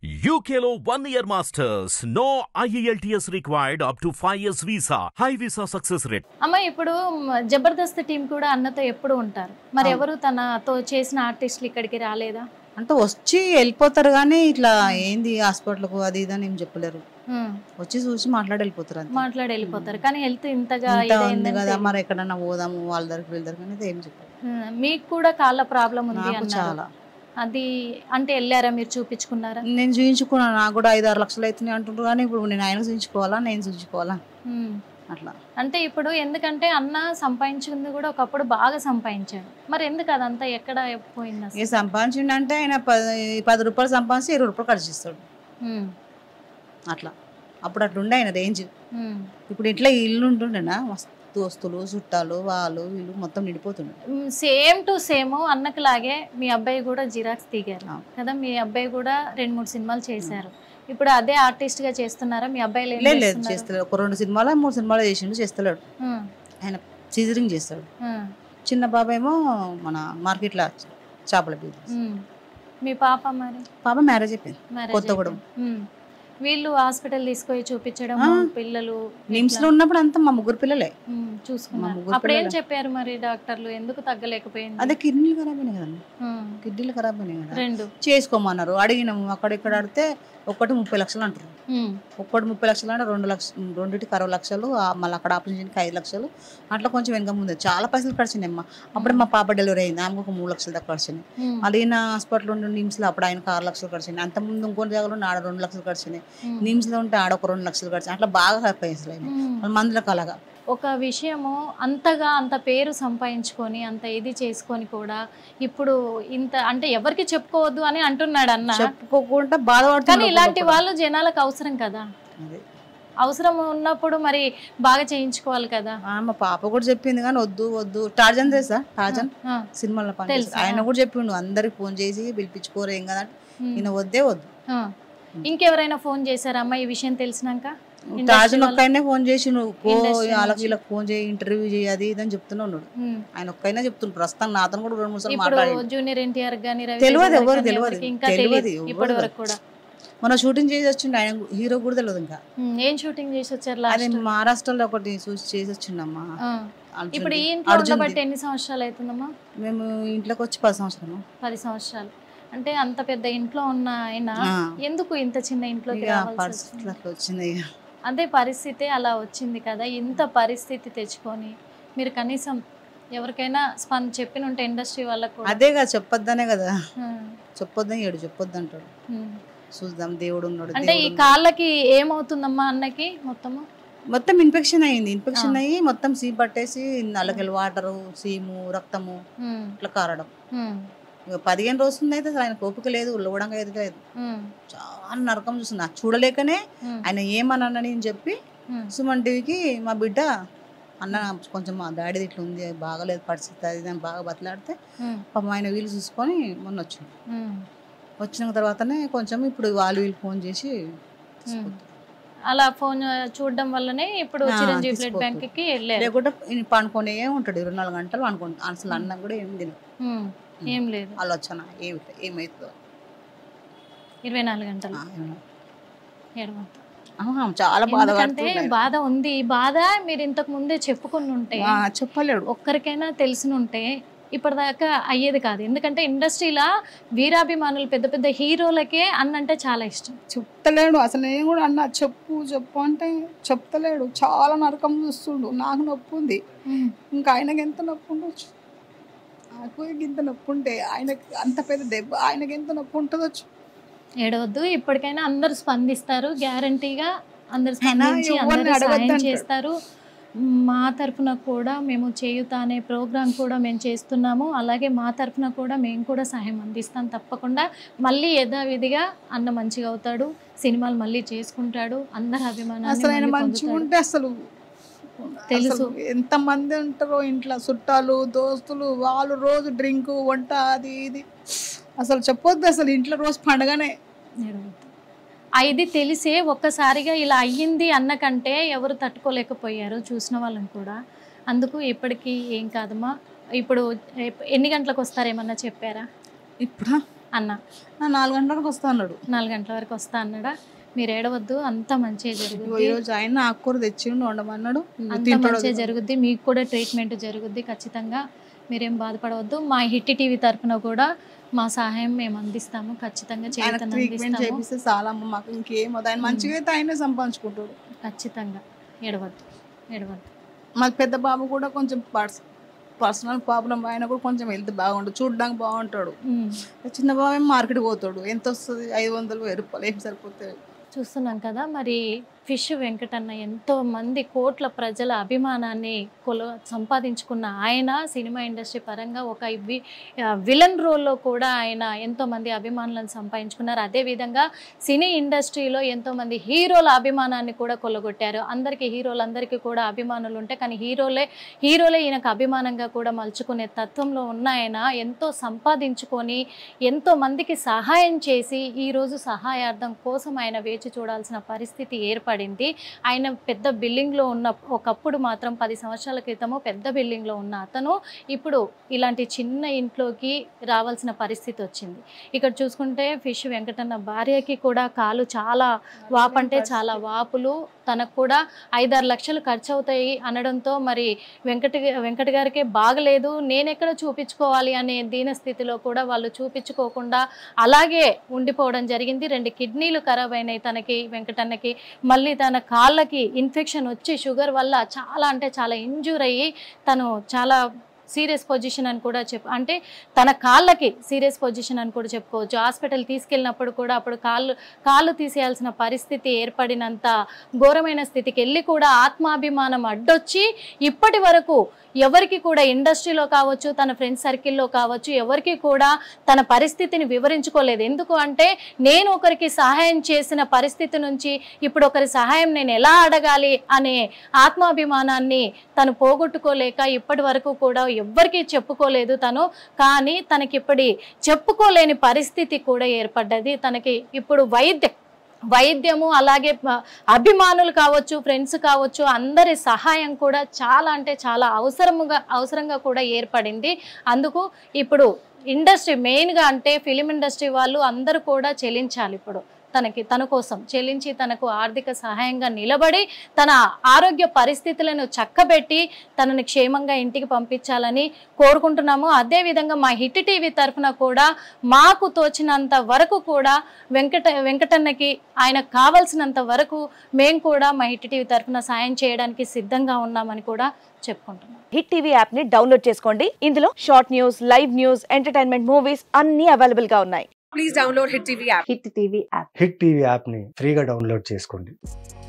UKLO one year masters. No IELTS required up to 5 years visa. High visa success rate. అమ్మ ఇప్పుడు మ, Jabardasth team కూడా అన్నతో ఎప్పుడు ఉంటారు మరి అవును. ఎవరు తనతో చేసిన ఆర్టిస్టులు ఇక్కడికి రాలేదా అంటే వచ్చి వెళ్ళిపోతారు కానీ ఇట్లా ఏంది హాస్పిటల్కు అది ఇది అని ఏం చెప్పలేరు ఉమ్, వచ్చి చూసి మాట్లాడి వెళ్ళిపోతారు అంతే మాట్లాడి వెళ్ళిపోతారు కానీ హెల్త్ ఇంతగా ఇంత ఉంది ఇదైందని కదా తెలియదు. మరి ఎక్కడన్నా పోదాము వాళ్ళ దగ్గరికి వీళ్ళ దగ్గర అనేది ఏం చెప్పారు ఉమ్, మీకు కూడా కాళ్ళ ప్రాబ్లం ఉంది నాకు అన్నారు చాలా అది అంటే వెళ్ళారా మీరు చూపించుకున్నారా నేను చూయించుకున్నాను నాకు కూడా ఐదు ఆరు లక్షలు అవుతున్నాయి అంటుండ్రు కానీ ఇప్పుడు నేను ఆయనకు చూయించుకోవాలా నేను చూయించుకోవాలా ఉమ్, అట్లా అంటే ఇప్పుడు ఎందుకంటే అన్న సంపాదించింది కూడా ఒకప్పుడు బాగా సంపాదించాడు మరి ఎందుకు అదంతా ఎక్కడ పోయింది ఏ అసలు సంపాదించిండు అంటే ఆయన పది పది రూపాయలు సంపాదించి ఇరవై రూపాయలు ఖర్చు చేస్తాడు ఉమ్, అట్లా అప్పుడు అట్లా ఉండే ఆయన రేంజ్ ఉమ్. ఇప్పుడు ఇట్లా ఇల్లు ఉంటుండేనా మస్తు దోస్తులు చుట్టాలు వాళ్ళు వీళ్ళు మొత్తం నిండిపోతుండే సేమ్ టు సేమ్ అన్నకు లాగే మీ అబ్బాయి కూడా జిరాక్స్ దిగారు అవును. కదా మీ అబ్బాయి కూడా రెండు మూడు సినిమాలు చేశారు ఇప్పుడు అదే ఆర్టిస్ట్ గా చేస్తున్నారా మీ అబ్బాయిలు ఏం లేదు లేదు చేస్తున్నారు? చేస్తలేడు ఒక రెండు సినిమాలు మూడు సినిమాలు చేసిండు చేస్తలేడు ఉమ్, ఆయన సీజరింగ్ చేస్తాడు ఉమ్, చిన్న బాబు ఏమో మన మార్కెట్లో చేపల బిజినెస్ ఉమ్. మీ పాప మరి పాప మ్యారేజ్ అయిపోయింది marriage కొత్తగూడెం. అయిపోయింది. ఉమ్. వీళ్ళు హాస్పిటల్ తీసుకొని చూపించడం ఆ. పిల్లలు నిమ్స్ ఇట్లా, లో ఉన్నప్పుడు అంతా మా ముగ్గురు పిల్లలే ఉమ్, చూసుకున్నారు ముగ్గురు అప్పుడు ఏం పిల్లలు. చెప్పారు మరి డాక్టర్లు ఎందుకు తగ్గలేకపోయింది అదే కిడ్నీలు ఖరాబ్ అయినాయి కదండి ఉమ్, కిడ్నీలు ఖరాబ్ అయినాయి కదా రెండు చేసుకోమన్నారు అడిగినాము అక్కడ ఇక్కడ అడిగితే ఒక్కటి ముప్పై లక్షలు అంటారు ఉమ్, ఒక్కటి ముప్పై లక్షలు అంటే రెండు లక్షలు రెండింటికి అరవై లక్షలు ఆ మళ్ళీ అక్కడ ఆపరేషన్కి ఐదు లక్షలు అట్లా కొంచెం వెనక ముందు చాలా పైసలు ఖర్చున్నాయి అమ్మ అప్పుడే మా పాప డెలివరీ అయింది ఆమెకు ఒక మూడు లక్షలు దాకా ఖర్చున్నాయి ఉమ్, అది నా హాస్పిటల్ ఉండి నిమ్స్లో అప్పుడు ఆయనకు ఆరు లక్షలు ఖర్చున్నాయి అంత ముందు ఇంకొన్ని జాగాలో ఉండి ఆడ రెండు లక్షలు ఖర్చున్నాయి ఉమ్, నిమ్స్లో ఉంటే ఆడ ఒక రెండు లక్షలు ఖర్చు అట్లా బాగా పైసలు అయినాయి ఉమ్. వాళ్ళ మందులకు అలాగా ఒక విషయము అంతగా అంత పేరు సంపాదించుకొని అంత ఇది చేసుకొని కూడా ఇప్పుడు ఇంత అంటే ఎవరికి చెప్పుకోవద్దు అని అంటున్నాడు అన్న చెప్పుకోకుండా కానీ బాధపడుతుంది ఇలాంటి వాళ్ళు జనాలకు అవసరం కదా అదే. అవసరం ఉన్నప్పుడు మరి బాగా చేయించుకోవాలి కదా ఆ, మా పాప కూడా చెప్పింది కానీ వద్దు వద్దు టార్జన్ తెలుసా టార్జన్ ఆ, సినిమాలో పని తెలుసు, ఆయన ఆ. కూడా చెప్పిండు అందరికి ఫోన్ చేసి పిలిపించుకోరు ఏం కదా ఉమ్, ఈయన వద్దే వద్దు ఆ. ఇంకెవరైనా ఫోన్ చేశారమ్మా ఈ విషయం తెలిసినాక Industry టార్జన్ వాళ్ళ- ఒక్కైనా ఫోన్ చేసి నువ్వు పో Industry వాళ్ళకి నుంచి. వీళ్ళకి ఫోన్ చేయి ఇంటర్వ్యూ చేయి అది ఇది అని చెప్తూనే ఉన్నాడు ఉమ్, ఆయన ఒక్కైనా చెప్తుండు ప్రస్తుతం నాతో కూడా రెండు మూడు సార్లు ఇప్పుడు మాట్లాడి జూనియర్ ఎన్టీఆర్ గానీ రవి తెలియదు, తేజ గారికి ఎవరు గానీ తెలియదు. ఎవరికి ఇంకా తెలియదు, తెలియదు ఎవరు ఇప్పటి వరకు తెలియదు. కూడా మన షూటింగ్ చేసి వచ్చిండు ఆయన హీరో కూడా తెలియదు ఇంకా ఉమ్, ఏం షూటింగ్ చేసి వచ్చారు అది లాస్ట్ మహారాష్ట్రలో ఒకటి చూసి చేసి వచ్చిండమ్మా ఇప్పుడు ఈ అర్జున్ది. ఇంట్లో అర్జున్ది. ఉండబట్టి ఎన్ని సంవత్సరాలు అవుతుందమ్మా మేము ఇంట్లోకి వచ్చి పది సంవత్సరాలు పది సంవత్సరాలు అంటే అంత పెద్ద ఇంట్లో ఉన్న ఆయన ఆ. ఎందుకు ఇంత చిన్న ఇంట్లోకి ఇక రావాల్సి పరిస్థితులు వచ్చింది? అట్లా వచ్చింది ఇక అదే పరిస్థితి అలా వచ్చింది కదా ఇంత పరిస్థితి తెచ్చుకొని మీరు కనీసం ఎవరికైనా స్పంద చెప్పిన ఉంటే ఇండస్ట్రీ వాళ్ళకు కూడా. అదే కదా చెప్పొద్దనే కదా ఆ, చెప్పొద్దని ఏడు చెప్పొద్దు అంటాడు ఉమ్. చూద్దాం దేవుడు ఉన్నాడు అంటే ఈ దేవుడు ఉన్నాడు. కాళ్ళకి ఏమవుతుందమ్మా అన్నకి మొత్తము మొత్తం ఇన్ఫెక్షన్ అయింది ఇన్ఫెక్షన్ ఆ. అయ్యి మొత్తం సీమ్ పట్టేసి నల్లకెళ్ళి వాటరు సీము రక్తము ఉమ్, ఇట్లా కారడం ఉమ్, ఇక పదిహేను రోజులు అయితే అసలు ఆయన కోపిక లేదు ఉల్లవడంగా అయితే లేదు ఉమ్, చాలా నరకం చూస్తున్నా చూడలేకనే ఉమ్, ఆయన ఏమన్నానని అని చెప్పి ఉమ్, సుమన్ టీవీకి మా బిడ్డ అన్న కొంచెం మా డాడీది ఇట్లా ఉంది బాగలేదు పరిస్థితి అది ఇది అని బాగా బతలాడితే ఉమ్, పాపం ఆయన వీలు చూసుకొని మొన్న వచ్చింది ఉమ్. వచ్చిన తర్వాతనే కొంచెం ఇప్పుడు వాళ్ళు వీళ్ళు ఫోన్ చేసి తీసుకొచ్చారు. అలా ఫోన్ చూడడం వల్లనే ఇప్పుడు ఆ, చిరంజీవి బ్లడ్ తీసుకోకు. బ్యాంక్ కి వెళ్ళారు లేకుంటే ఈయన పండుకొనే ఉంటాడు ఇరవై నాలుగు గంటలు అనుకుంటా అసలు అన్నం కూడా ఏం తిన ఉమ్, ఏం లేదు ఆలోచన ఏమి ఏమవుతుందో ఇరవై నాలుగు గంటలు ఆ, ఏమో. ఏడవద్దు. ఆహా, చాలా ఎందుకంటే బాధ బాధ ఉంది ఈ బాధ మీరు ఇంతకు ముందే చెప్పుకుని ఉంటే చెప్పలేడు ఒక్కరికైనా తెలిసి ఉంటే ఇప్పటిదాకా అయ్యేది కాదు ఎందుకంటే ఇండస్ట్రీలో వీరాభిమానులు పెద్ద పెద్ద హీరోలకే అన్నంటే చాలా ఇష్టం చెప్తలేడు అసలు నేను కూడా అన్నా చెప్పు చెప్పు అంటే చెప్తలేడు చాలా నరకం చూస్తుండు నాకు నొప్పి ఉంది ఇంకా ఆయనకి ఎంత నొప్పి ఉండొచ్చు నాకు ఇంత నొప్పి ఉంటే ఆయనకి అంత పెద్ద దెబ్బ ఆయనకి ఎంత నొప్పి ఉంటుందొచ్చు ఏడవద్దు ఇప్పటికైనా అందరు స్పందిస్తారు గ్యారంటీగా అందరు అయినా స్పందించి ఎవరిని అందరూ సాయం అడగొద్దంటాడు. చేస్తారు మా తరఫున కూడా మేము చేయుత అనే ప్రోగ్రాం కూడా మేము చేస్తున్నాము అలాగే మా తరఫున కూడా మేము కూడా సహాయం అందిస్తాం తప్పకుండా మళ్ళీ యథావిధిగా అన్న మంచిగా అవుతాడు సినిమాలు మళ్ళీ చేసుకుంటాడు అందరి అభిమానాన్ని అసలు ఆయన మళ్ళీ మంచిగా పొందుతాడు. ఉంటే అసలు తెలుసు. అసలు ఎంత మంది ఉంటారో ఇంట్లో చుట్టాలు దోస్తులు వాళ్ళు రోజు డ్రింక్ వంట అది ఇది అసలు చెప్పొద్దు అసలు ఇంట్లో రోజు పండగనే ఏడవద్దు. ఆ ఇది తెలిసే ఒక్కసారిగా ఇలా అయ్యింది అన్న కంటే ఎవరు తట్టుకోలేకపోయారు చూసిన వాళ్ళని కూడా అందుకు ఇప్పటికీ ఏం కాదమ్మా ఇప్పుడు ఎప్- ఎన్ని గంటలకు వస్తారేమన్నా చెప్పారా ఇప్పుడు అన్న నా నాలుగు గంటలకు వస్తా అన్నాడు నాలుగు గంటల వరకు వస్తా అన్నాడా మీరు ఏడవద్దు అంత మంచిగా ఇగో జరుగుద్ది ఈరోజు ఆయన ఆకుకూర తెచ్చిండు వండమన్నాడు అంత తింటాడో మంచిగా జరుగుద్ది మీకు కూడా ట్రీట్మెంట్ జరుగుద్ది ఖచ్చితంగా మీరేం బాధపడవద్దు మా హిట్ టీవీ తరఫున కూడా మా సహాయం మేము అందిస్తాము ఖచ్చితంగా ఆయన చేతన ట్రీట్మెంట్ అందిస్తాము చేపిస్తే చాలా అమ్మ మాకు ఇంకేం వద్దు. ఆయన మంచిగా అయితే ఆయనే సంపాదించుకుంటాడు ఖచ్చితంగా ఎడవద్దు ఎడవద్దు మాకు పెద్ద బాబు కూడా కొంచెం పర్స్ పర్సనల్ ప్రాబ్లం ఆయన కూడా కొంచెం హెల్త్ బాగుంటుంది చూడడానికి బాగుంటాడు ఉమ్. చిన్న బాబు ఏమో మార్కెట్ పోతాడు ఎంత వస్తుంది ఐదు వందలు వెయ్యి రూపాయలు ఏం సరిపోతాయి చూస్తున్నాం కదా మరి ఫిష్ వెంకటన్న ఎంతో మంది కోట్ల ప్రజల అభిమానాన్ని కొల సంపాదించుకున్న ఆయన సినిమా ఇండస్ట్రీ పరంగా ఒక వి విలన్ రోల్లో కూడా ఆయన ఎంతో మంది అభిమానులను సంపాదించుకున్నారు అదేవిధంగా సినీ ఇండస్ట్రీలో ఎంతో మంది హీరోల అభిమానాన్ని కూడా కొల్లగొట్టారు అందరికీ హీరోలందరికీ కూడా అభిమానులు ఉంటాయి కానీ హీరోలే హీరోలే ఈయనకు అభిమానంగా కూడా మలుచుకునే తత్వంలో ఉన్న ఆయన ఎంతో సంపాదించుకొని ఎంతో మందికి సహాయం చేసి ఈరోజు సహాయార్థం కోసం ఆయన వేచి చూడాల్సిన పరిస్థితి ఏర్పడింది ఆయన పెద్ద బిల్డింగ్లో ఉన్న ఒకప్పుడు మాత్రం పది సంవత్సరాల క్రితము పెద్ద బిల్డింగ్లో ఉన్న అతను ఇప్పుడు ఇలాంటి చిన్న ఇంట్లోకి రావాల్సిన పరిస్థితి వచ్చింది ఇక్కడ చూసుకుంటే ఫిష్ వెంకటన్న భార్యకి కూడా కాలు చాలా వాపంటే చాలా వాపులు తనకు కూడా ఐదారు లక్షలు ఖర్చు అవుతాయి అనడంతో మరి వెంకట వెంకట గారికి బాగలేదు నేనెక్కడ చూపించుకోవాలి అనే దీన స్థితిలో కూడా వాళ్ళు చూపించుకోకుండా అలాగే ఉండిపోవడం జరిగింది రెండు కిడ్నీలు ఖరాబ్ అయినాయి తనకి వెంకటన్నకి మళ్ళీ తన కాళ్ళకి ఇన్ఫెక్షన్ వచ్చి షుగర్ వల్ల చాలా అంటే చాలా ఇంజూర్ అయ్యి తను చాలా సీరియస్ పొజిషన్ అని కూడా చెప్పు అంటే తన కాళ్ళకి సీరియస్ పొజిషన్ అని కూడా చెప్పుకోవచ్చు హాస్పిటల్ తీసుకెళ్ళినప్పుడు కూడా అప్పుడు కాళ్ళు కాళ్ళు తీసేయాల్సిన పరిస్థితి ఏర్పడినంత ఘోరమైన స్థితికి వెళ్ళి కూడా ఆత్మాభిమానం అడ్డొచ్చి ఇప్పటి వరకు ఎవరికి కూడా ఇండస్ట్రీలో కావచ్చు తన ఫ్రెండ్స్ సర్కిల్లో కావచ్చు ఎవరికి కూడా తన పరిస్థితిని వివరించుకోలేదు ఎందుకు అంటే నేను ఒకరికి సహాయం చేసిన పరిస్థితి నుంచి ఇప్పుడు ఒకరి సహాయం నేను ఎలా అడగాలి అనే ఆత్మాభిమానాన్ని తను పోగొట్టుకోలేక ఇప్పటి వరకు కూడా ఎవ్వరికీ చెప్పుకోలేదు తను కానీ తనకిప్పటి చెప్పుకోలేని పరిస్థితి కూడా ఏర్పడ్డది తనకి ఇప్పుడు వైద్య వైద్యము అలాగే ప- అభిమానులు కావచ్చు ఫ్రెండ్స్ కావచ్చు అందరి సహాయం కూడా చాలా అంటే చాలా అవసరముగా అవసరంగా కూడా ఏర్పడింది అందుకు ఇప్పుడు ఇండస్ట్రీ మెయిన్గా అంటే ఫిలిం ఇండస్ట్రీ వాళ్ళు అందరూ కూడా చెల్లించాలి ఇప్పుడు తనకి తన కోసం చెల్లించి తనకు ఆర్థిక సహాయంగా నిలబడి తన ఆరోగ్య పరిస్థితులను చక్కబెట్టి తనని క్షేమంగా ఇంటికి పంపించాలని కోరుకుంటున్నాము అదేవిధంగా మా హిట్ టీవీ తరఫున కూడా మాకు తోచినంత వరకు కూడా వెంకట వెంకటన్నకి ఆయనకు కావలసినంత వరకు మేము కూడా మా హిట్ టీవీ తరఫున సాయం చేయడానికి సిద్ధంగా ఉన్నామని కూడా చెప్పుకుంటున్నాం హిట్ టీవీ యాప్ ని డౌన్లోడ్ చేసుకోండి ఇందులో short news live news entertainment movies అన్ని అవైలబుల్ గా ఉన్నాయి please download Hit TV app. Hit TV app Hit TV యాప్ని ఫ్రీగా డౌన్లోడ్ చేసుకోండి